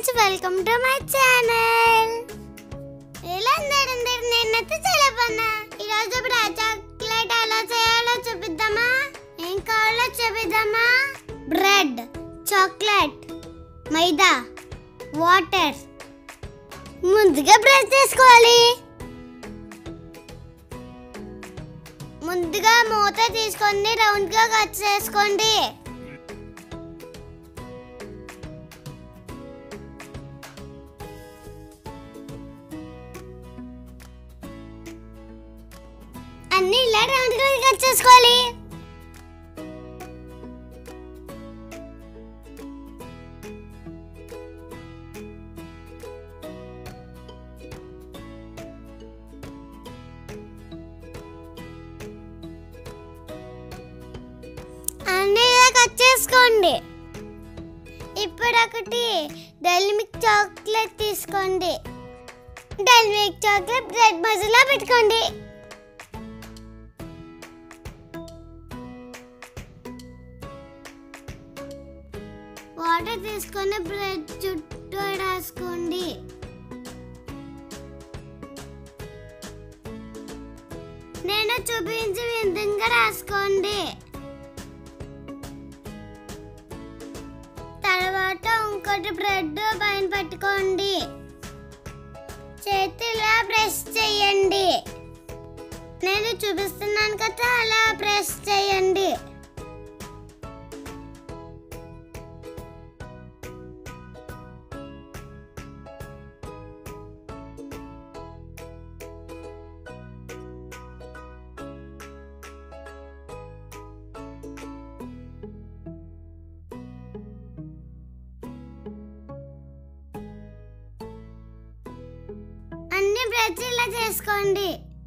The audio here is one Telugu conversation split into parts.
friends welcome to my channel ఎలా అందరు నేనైతే చేయలేపన్నా ఈరోజు ఇప్పుడు ఆ చాక్లెట్ ఎలా చేయాలో చూపిద్దామా ఏం కావాలో చూపిద్దామా బ్రెడ్ చాక్లెట్ మైదా వాటర్ ముందుగా బ్రష్ చేసుకోవాలి ముందుగా మూత తీసుకొని రౌండ్గా కట్ చేసుకోండి అన్ని ఇలా రౌండ్గా కట్ చేసుకోవాలి అన్ని ఇలా కట్ చేసుకోండి ఇప్పుడు ఒకటి డల్ మిల్క్ చాక్లెట్ తీసుకోండి డల్ మిల్క్ చాక్లెట్ బ్రెడ్ మధ్యలో పెట్టుకోండి వాటర్ తీసుకొని బ్రెడ్ చుట్టూ రాసుకోండి నేను చూపించి విధంగా రాసుకోండి తర్వాత ఇంకోటి బ్రెడ్ పైన పెట్టుకోండి చేతిలా ప్రెస్ చేయండి నేను చూపిస్తున్నాను కదా అలా ప్రెస్ చేయండి అన్ని బ్రెడ్స్ ఇలా చేసుకోండి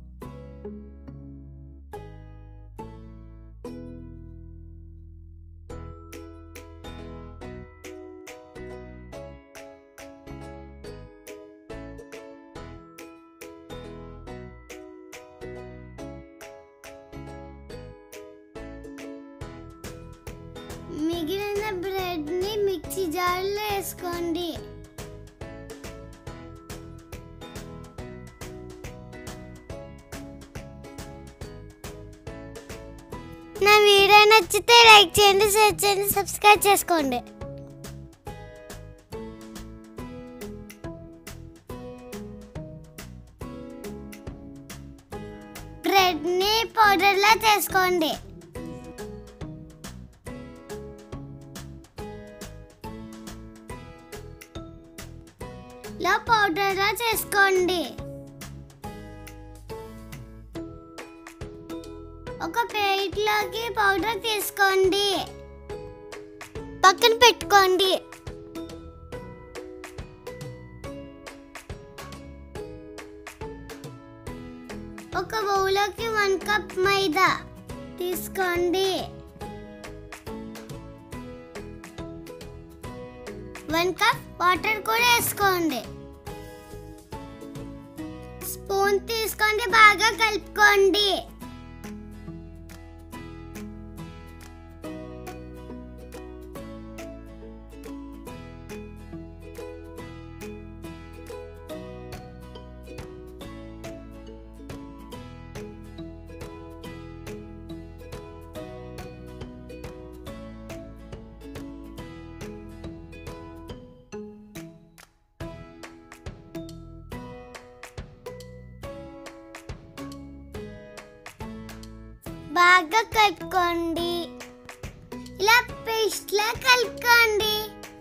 మిగిలిన బ్రెడ్ని మిక్సీ జార్లో వేసుకోండి నా వీడియో నచ్చితే లైక్ చేయండి షేర్ చేయండి సబ్స్క్రైబ్ చేసుకోండి బ్రెడ్ని పౌడర్లా చేసుకోండి లో పౌడర్లా చేసుకోండి ఒక ప్లేట్లోకి పౌడర్ తీసుకోండి పక్కన పెట్టుకోండి ఒక బౌల్లోకి వన్ కప్ మైదా తీసుకోండి వన్ కప్ వాటర్ కూడా వేసుకోండి స్పూన్ తీసుకోండి బాగా కలుపుకోండి బాగా కలుపుకోండి ఇలా పేస్ట్ లా కలుపుకోండి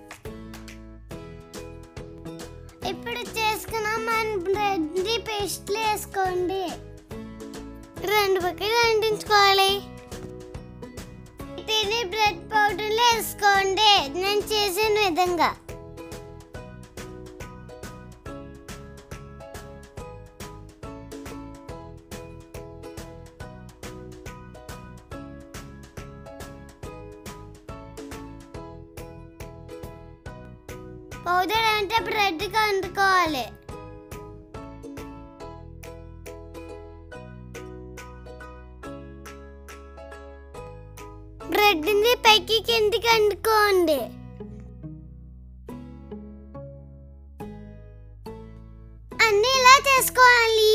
ఇప్పుడు చేసుకున్న మన బ్రెడ్ ని పేస్ట్ వేసుకోండి రెండు పక్కలు అంటించుకోవాలి తిని బ్రెడ్ పౌడర్ వేసుకోండి నేను చేసిన విధంగా పౌడర్ అంటే బ్రెడ్ అందుకోవాలి బ్రెడ్ని పైకి కిందికి అందుకోండి చేసుకోవాలి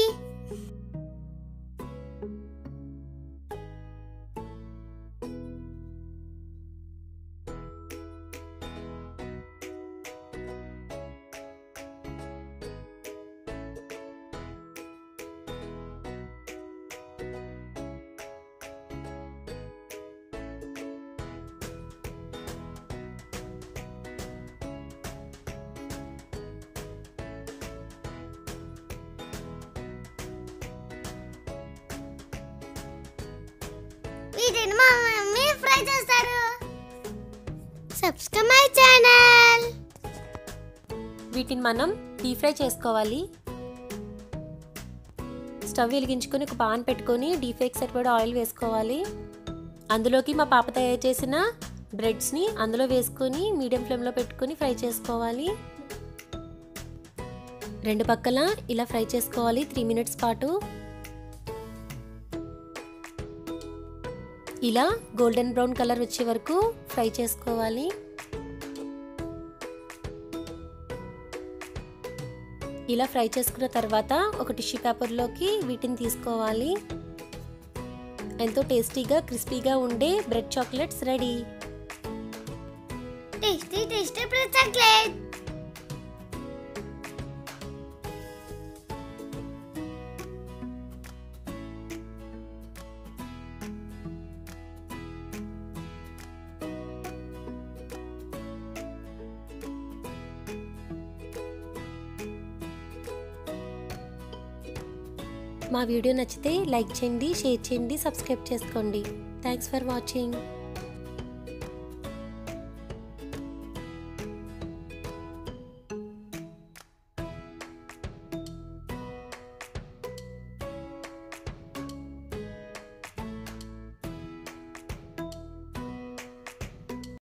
వీటిని మా మమ్మీ ఫ్రై చేస్తారు సబ్స్క్రైబ్ మై ఛానల్ వీటిని మనం డీప్ ఫ్రై చేసుకోవాలి స్టవ్ వెలిగించుకొని ఒక పాన్ పెట్టుకొని డీప్ ఫ్రైకి సరిపడా ఆయిల్ వేసుకోవాలి అందులోకి మా పాప తయారు చేసిన బ్రెడ్స్ని అందులో వేసుకొని మీడియం ఫ్లేమ్లో పెట్టుకొని ఫ్రై చేసుకోవాలి రెండు పక్కల ఇలా ఫ్రై చేసుకోవాలి త్రీ మినిట్స్ పాటు ఇలా గోల్డెన్ బ్రౌన్ కలర్ వచ్చే వరకు ఫ్రై చేసుకోవాలి ఇలా ఫ్రై చేసుకున్న తర్వాత ఒక టిష్యూ పేపర్లోకి వీటిని తీసుకోవాలి ఎంతో టేస్టీగా క్రిస్పీగా ఉండే bread chocolates ready tasty tasty bread chocolate మా వీడియో నచ్చితే లైక్ చేయండి షేర్ చేయండి సబ్స్క్రైబ్ చేసుకోండి థ్యాంక్స్ ఫర్ వాచింగ్